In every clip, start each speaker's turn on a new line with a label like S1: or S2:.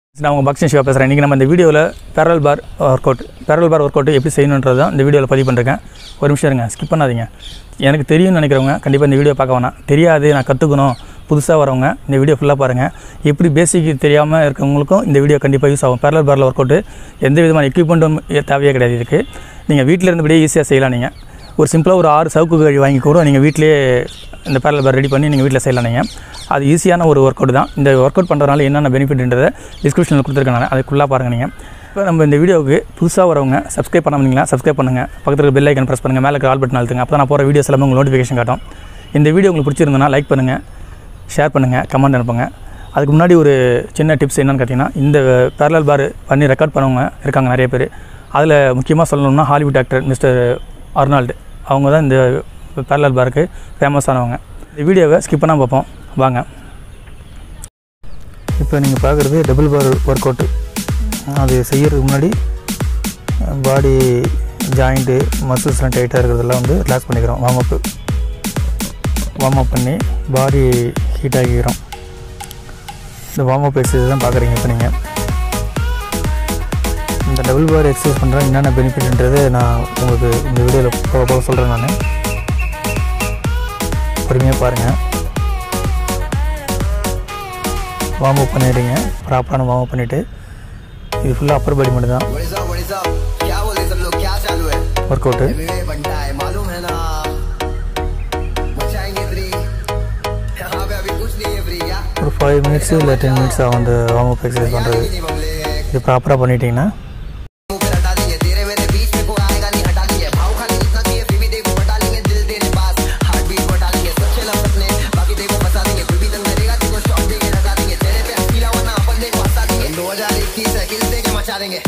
S1: நான் உங்கள் பக்ஷன் சிவா பேசுகிறேன் இன்றைக்கி நம்ம இந்த வீடியோவில் barrel bar work out barrel bar work out எப்படி செய்யணுன்றது தான் இந்த வீடியோவில் பதிவு பண்ணிருக்கேன் ஒரு நிமிஷம் இருங்க ஸ்கிப் பண்ணாதீங்க எனக்கு தெரியும்னு நினைக்கிறவங்க கண்டிப்பாக இந்த வீடியோ பார்க்க வேணாம் தெரியாது நான் கற்றுக்கணும் புதுசாக வரவங்க இந்த வீடியோ ஃபுல்லாக பாருங்கள் எப்படி பேசிக் தெரியாமல் இருக்கவங்களுக்கும் இந்த வீடியோ கண்டிப்பாக யூஸ் ஆகும் பேரல் பாரில் ஒர்க் அவுட் எந்த விதமான எக்யூப்மெண்ட்டும் தேவையே கிடையாது இதுக்கு நீங்கள் வீட்டில் இருந்தபடியே ஈஸியாக செய்யலாம் நீங்கள் ஒரு சிம்பிளாக ஒரு ஆறு சவுக்கு கழி வாங்கி கூட நீங்கள் வீட்டிலேயே இந்த பேரல் பார் ரெடி பண்ணி நீங்கள் வீட்டில் செய்யலாம் நீங்கள் அது ஈஸியான ஒரு ஒர்க் அவுட் தான் இந்த ஒர்க் அவுட் பண்ணுறதுனால என்னென்ன பெனிஃபிட்ன்றதை டிஸ்கிரிப்ஷனில் கொடுத்துருக்கேன் நான் அதுக்குள்ளே பாருங்கள் நீங்கள் இப்போ நம்ம இந்த வீடியோவுக்கு புதுசாக வரவங்க சப்ஸ்கிரைப் பண்ணாமீங்களா சப்ஸ்கிரைப் பண்ணுங்கள் பக்கத்தில் பெல் ஐக்கன் ப்ரெஸ் பண்ணுங்கள் மேலே கால் பட்டன் அழுத்துங்க அப்போ நான் போகிற வீடியோஸ் எல்லாமே உங்களுக்கு நோட்டிஃபிகேஷன் காட்டும் இந்த வீடியோ உங்களுக்கு பிடிச்சிருந்தனா லைக் பண்ணுங்கள் ஷேர் பண்ணுங்கள் கமெண்ட் அனுப்புங்க அதுக்கு முன்னாடி ஒரு சின்ன டிப்ஸ் என்னென்னு பார்த்தீங்கன்னா இந்த பேரலல் பார் பண்ணி ரெக்கார்ட் பண்ணவங்க இருக்காங்க நிறைய பேர் அதில் முக்கியமாக சொல்லணும்னா ஹாலிவுட் ஆக்டர் மிஸ்டர் அர்னால்டு அவங்க தான் இந்த பேரலல் பாருக்கு ஃபேமஸானவங்க இந்த வீடியோவை ஸ்கிப் பண்ணால் பார்ப்போம் வாங்க இப்போ நீங்கள் பார்க்குறது டபுள் பார் ஒர்க் அவுட்டு அது செய்யறதுக்கு முன்னாடி பாடி ஜாயிண்ட்டு மசில்ஸ்லாம் டைட்டாக இருக்கிறதெல்லாம் வந்து ரிலாக்ஸ் பண்ணிக்கிறோம் வார்ம் அப்பு வார்ம் அப் பண்ணி பாடி ஹீட் ஆகிக்கிறோம் இந்த வார்ம் அப் எக்ஸசைஸ் தான் பார்க்குறீங்க இப்போ நீங்கள் இந்த டபுள் பார் எக்ஸசைஸ் பண்ணுறேன் என்னென்ன பெனிஃபிட்ன்றது நான் உங்களுக்கு இந்த வீடியோவில் போக போக சொல்கிறேன் நான் பொறுமையாக பாருங்கள் வார்ம் அப் பண்ணிடுங்க ப்ராப்பரான வார்ம் அப் பண்ணிவிட்டு இது ஃபுல்லாக அப்பர் பாடி மட்டும் தான்
S2: What is up, what is up? क्या बोले सब लोग क्या चालू है
S1: ஒர்க் அவுட்டு
S2: MMA बनता है मालूम है ना मचाएंगे फ्री यहाँ पे अभी कुछ नहीं है फ्री क्या
S1: ஒரு ஃபைவ் மினிட்ஸு இல்லை டென் மினிட்ஸ் ஆகும் அந்த வார்ம் அப் எக்ஸசைஸ் பண்ணுறது
S2: नहीं बबले
S1: இது ப்ராப்பராக பண்ணிட்டீங்கன்னா
S2: मुंह पे हटा देंगे तेरे मेरे बीच में कोई आएगा नहीं हटा लेंगे भाव खाली इतना चाहिए फिर भी देखो बटा लेंगे दिल तेरे पास हार्ट बीट बढ़ा लेंगे सच्चे लफ्ज अपने बाकी देखो बता देंगे कोई भी तंग करेगा देखो शॉट देंगे लगा देंगे तेरे पे अकेला वरना अपन देखो हंसा देंगे दो हजार इक्कीस है किस देके मचा देंगे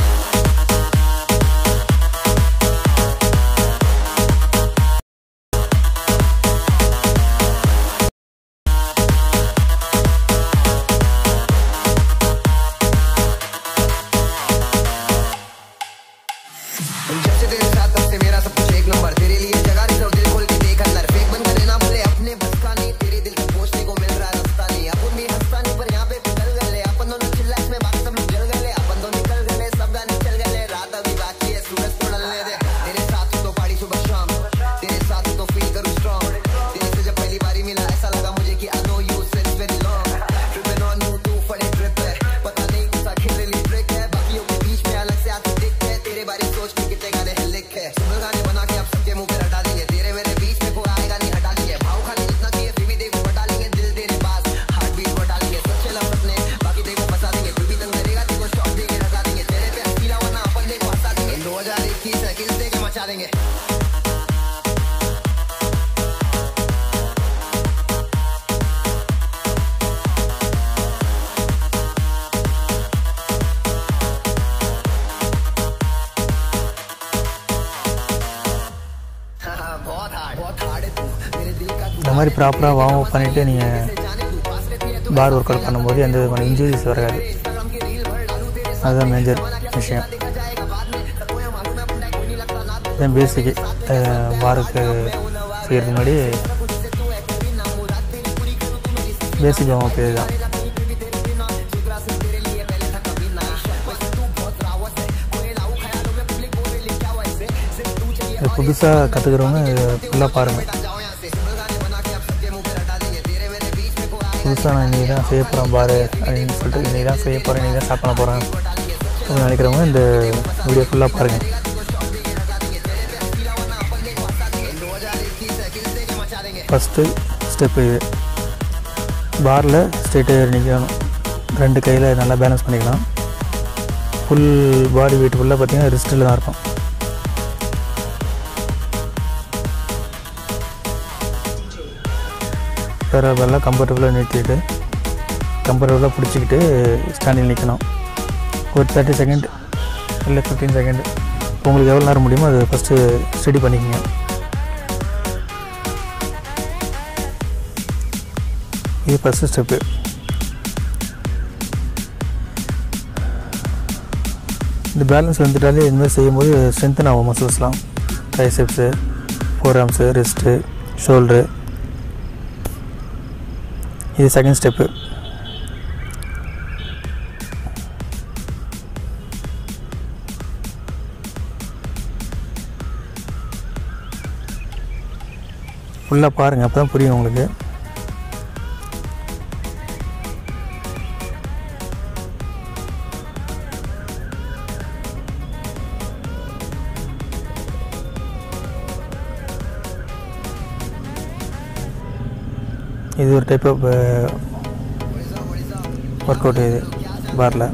S2: जब से तेरे साथ तब से मेरा सब कुछ एक नंबर तेरे लिए जगह रिजर्व दिल खोल के देख अंदर फेक बंद करे ना बोले अपने बस का नहीं तेरे दिल तक पहुंचने को मिल रहा है रास्ता नहीं अपन भी हंसता नहीं पर यहाँ पे पिघल गए अपन दोनों चिल्लाइस में बाकी सब लोग जल गए अपन दोनों निकल गए सब गाने चल गए रात अभी बाकी है सूरज तो ढलने दे तेरे साथ हूँ तो पार्टी सुबह शाम तेरे साथ हूँ तो फील करूँ स्ट्रॉन्ग तेरे से जब पहली बारी मिला ऐसा लगा मुझे कि I know you since very long tripping on you too फड़े ट्रिप है पता नहीं कौन सा खिलरी ट्रिक है बाकियों के बीच में अलग से आती दिख है तेरे बारे सोच के कितने गाने है लिख है सुबह गाने बना के अब सबके मुंह पे हटा देंगे तेरे मेरे बीच में कोई आएगा नहीं हटा लेंगे भाव खाली जितना चाहिए फिर भी देखो बटा लेंगे दिल तेरे पास हार्ट बीट बढ़ा लेंगे सच्चे लफ्ज अपने बाकी देखो बता देंगे कोई भी तंग करेगा देखो शॉट देंगे लगा देंगे तेरे पे अकेला वरना अपन देखो हंसा देंगे दो हजार इक्कीस है किस देके मचा देंगे बहुत हार्ड बहुत हार्ड है तू मेरे दिल का
S1: இந்த மாதிரி ப்ராப்பராக வார்ம் அப் பண்ணிவிட்டு நீங்கள்
S2: जाने तू पास रहती है
S1: பார் ஒர்க் அவுட் பண்ணும்போது எந்த விதமான இன்ஜுரிஸ் வராது
S2: इंस्टाग्राम की रील भर डालू तेरे
S1: அதுதான் மேஜர் விஷயம்
S2: देखा जाएगा बाद में सबको यहाँ मालूम है अपना कोई नहीं लगता ना
S1: இதுதான் பேசிக்கு பாருக்கு செய்கிறதுக்கு முன்னாடி பேசிக் வார்ம் அப் இதுதான் இது புதுசாக கற்றுக்கிறவங்க இது ஃபுல்லாக பாருங்கள் புதுசாக நான் இன்றைக்கி தான் செய்ய போகிறேன் பாரு அப்படின்னு சொல்லிட்டு இன்றைக்கி தான் செய்ய போகிறேன் இன்றைக்கி தான் ஸ்டார்ட் பண்ண போகிறேன் அப்படின்னு நினைக்கிறவங்க இந்த வீடியோ ஃபுல்லாக பாருங்கள் ஃபஸ்ட்டு ஸ்டெப்பு இது பாரில் ஸ்ட்ரெயிட்டாக நிற்கணும் ரெண்டு கையில் நல்லா பேலன்ஸ் பண்ணிக்கலாம் ஃபுல் பாடி வெயிட் ஃபுல்லாக பார்த்தீங்கன்னா ரிஸ்ட்டில் தான் இருக்கும் பேரபெல்லாம் கம்ஃபர்டபுளாக நிறுத்திட்டு கம்ஃபர்டபுளாக பிடிச்சிக்கிட்டு ஸ்டாண்டில் நிற்கணும் ஒரு தேர்ட்டி செகண்ட் இல்லை ஃபிஃப்டீன் செகண்ட் உங்களுக்கு எவ்வளோ நேரம் முடியுமோ அதை ஃபஸ்ட்டு ஸ்டடி பண்ணிக்கோங்க இது ஃபஸ்ட்டு ஸ்டெப்பு இந்த பேலன்ஸ் வந்துட்டாலே இந்த மாதிரி செய்யும்போது ஸ்ட்ரென்த்தன் ஆகும் மசில்ஸ்லாம் triceps forearms wrist shoulder இது செகண்ட் ஸ்டெப்பு ஃபுல்லாக பாருங்கள் அப்போ தான் புரியும் உங்களுக்கு இது ஒரு டைப் ஆஃப் ஒர்க் அவுட் இது பாரில்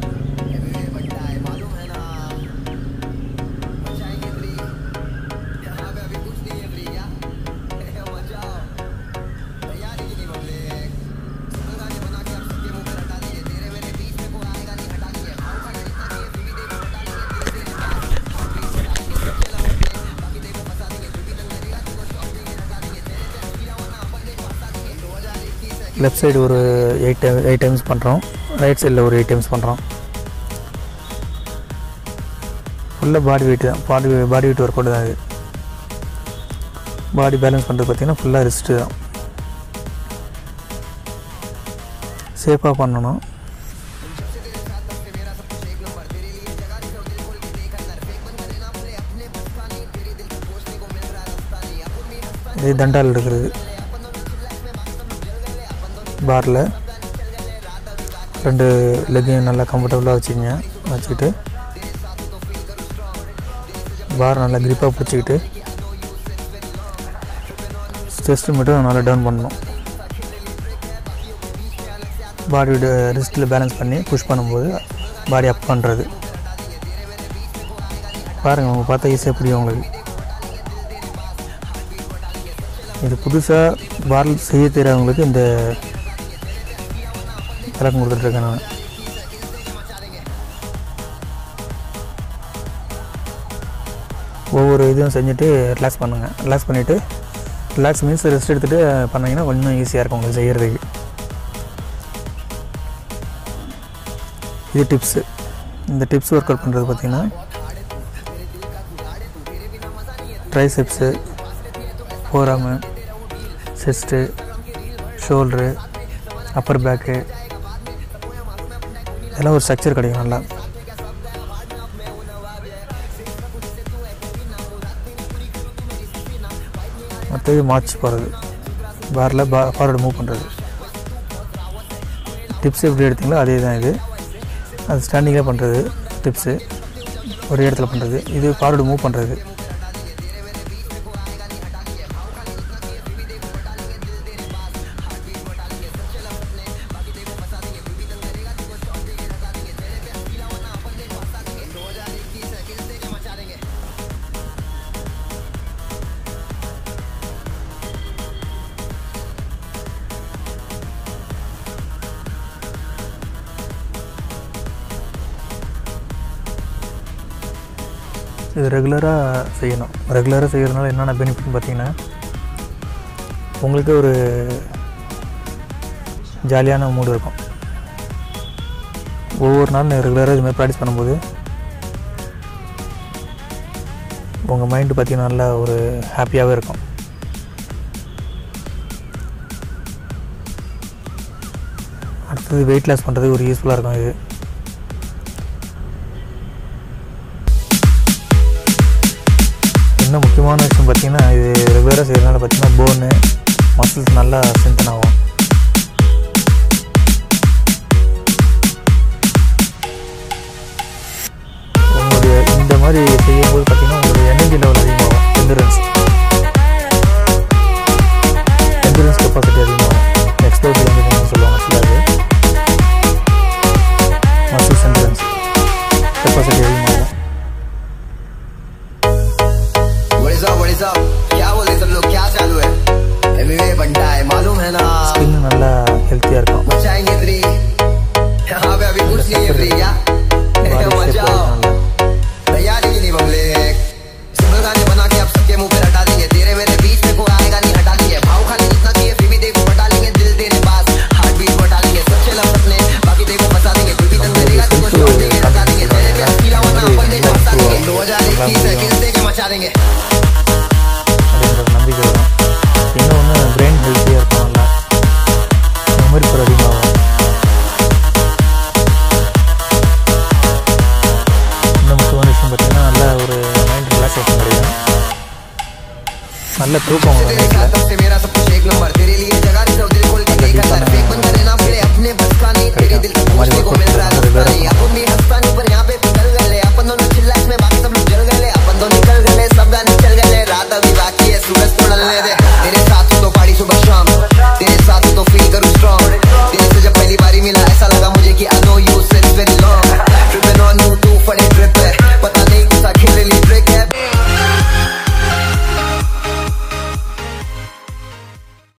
S1: லெஃப்ட் சைடு ஒரு எயிட் டைம் எயிட் டைம்ஸ் பண்ணுறோம் ரைட் சைடில் ஒரு எயிட் டைம்ஸ் பண்ணுறோம் ஃபுல்லாக பாடி வெயிட் தான் body body weight work out தான் இது பாடி பேலன்ஸ் பண்ணுறது பார்த்திங்கன்னா ஃபுல்லாக ரிஸ்ட்டு தான் சேஃபாக பண்ணணும் இது தண்டால் எடுக்கிறது பாரில் ரெண்டு லெக்கையும் நல்லா கம்ஃபர்டபுளாக வச்சுக்கங்க வச்சுக்கிட்டு பார் நல்லா க்ரிப்பாக பிடிச்சிக்கிட்டு செஸ்ட்டு மட்டும் நல்லா டவுன் பண்ணணும் பாடி ரிஸ்ட்டில் பேலன்ஸ் பண்ணி புஷ் பண்ணும்போது பாடி அப் பண்ணுறது பாருங்கள் உங்கள் பார்த்தா ஈஸியாக புரியும் உங்களுக்கு இது புதுசாக பாரல் செய்ய தெரியாதவங்களுக்கு இந்த விளக்கம் கொடுத்துட்ருக்கேன் நான் ஒவ்வொரு இதுவும் செஞ்சுட்டு ரிலாக்ஸ் பண்ணுங்கள் ரிலாக்ஸ் பண்ணிவிட்டு ரிலாக்ஸ் மீன்ஸ் ரெஸ்ட் எடுத்துகிட்டு பண்ணிங்கன்னா கொஞ்சம் ஈஸியாக இருக்கும் உங்களுக்கு செய்கிறதுக்கு இது டிப்ஸு இந்த டிப்ஸ் ஒர்க் அவுட் பண்ணுறது பார்த்திங்கன்னா triceps forearm chest shoulder upper back இதெல்லாம் ஒரு ஸ்ட்ரக்சர் கிடைக்கும் நல்லா மற்றது மார்ச் போகிறது பாரில் பா ஃபார்வர்டு மூவ் பண்ணுறது டிப்ஸ் எப்படி எடுத்தீங்களோ அதே தான் இது அது ஸ்டாண்டிங்காக பண்ணுறது டிப்ஸு ஒரு இடத்துல பண்ணுறது இது ஃபார்வர்டு மூவ் பண்ணுறது இது ரெகுலராக செய்யணும் ரெகுலராக செய்கிறதுனால என்னென்ன பெனிஃபிட்னு பார்த்தீங்கன்னா உங்களுக்கு ஒரு ஜாலியான மூடு இருக்கும் ஒவ்வொரு நாளும் ரெகுலராக இது மாதிரி ப்ராக்டிஸ் பண்ணும்போது உங்கள் மைண்டு பார்த்தீங்கன்னா நல்லா ஒரு ஹாப்பியாகவே இருக்கும் அடுத்தது வெயிட் லாஸ் பண்ணுறது ஒரு யூஸ்ஃபுல்லாக இருக்கும் இது இன்னும் முக்கியமான விஷயம் பார்த்தீங்கன்னா இது ரெகுலராக செய்கிறதுனால பார்த்தீங்கன்னா போனு மசில்ஸ் நல்லா ஸ்ட்ரென்தன் ஆகும் உங்களுடைய இந்த மாதிரி செய்யும்போது பார்த்தீங்கன்னா உங்களுடைய எனர்ஜி லெவல் அதிகமாகும் எendurance எendurance கெப்பாசிட்டி அதிகமாகும் எக்ஸ்ப்ளோசிவ் எendurance சொல்லுவாங்க சிலது மசில்ஸ் எendurance கெப்பாசிட்டி அதிகமாகும்
S2: What is up, what is up? क्या बोले सब लोग क्या चालू है एमवे बनता है मालूम है ना
S1: ஸ்கின் நல்லா ஹெல்த்தியாக இருக்கும்
S2: मचाएंगे फ्री यहाँ पे अभी कुछ नहीं है फ्री क्या
S1: Body shape
S2: मचाओ
S1: நல்லா
S2: तैयारी की नहीं पब्लिक सिंगल गाने बना के अब सबके मुंह पे हटा देंगे तेरे मेरे बीच में कोई आएगा नहीं हटा लेंगे भाव खाने जितना चाहिए फिर भी देखो बटा लेंगे दिल तेरे पास हार्ट बीट बटा लेंगे सबसे लव अपने बाकी देखो फंसा देंगे कोई भी तंग करेगा तुमको छोड़ देंगे हटा देंगे तेरे पे अकेला वरना अपन देखो हंसा देंगे दो हजार इक्कीस है किस दे के मचा देंगे
S1: அப்படின்ற ஒரு நம்பிக்கை வரும் இன்னொன்று பிரெயின் ஹெல்த்தியாக இருக்கும் நல்லா மெமரி பவர் அதிகமாகும் இன்னும் முக்கியமான விஷயம் பார்த்தீங்கன்னா நல்ல ஒரு மைண்ட் ரிலாக்ஸேஷன் கிடைக்கும் நல்ல தூக்கம் வரும் நைட்டில்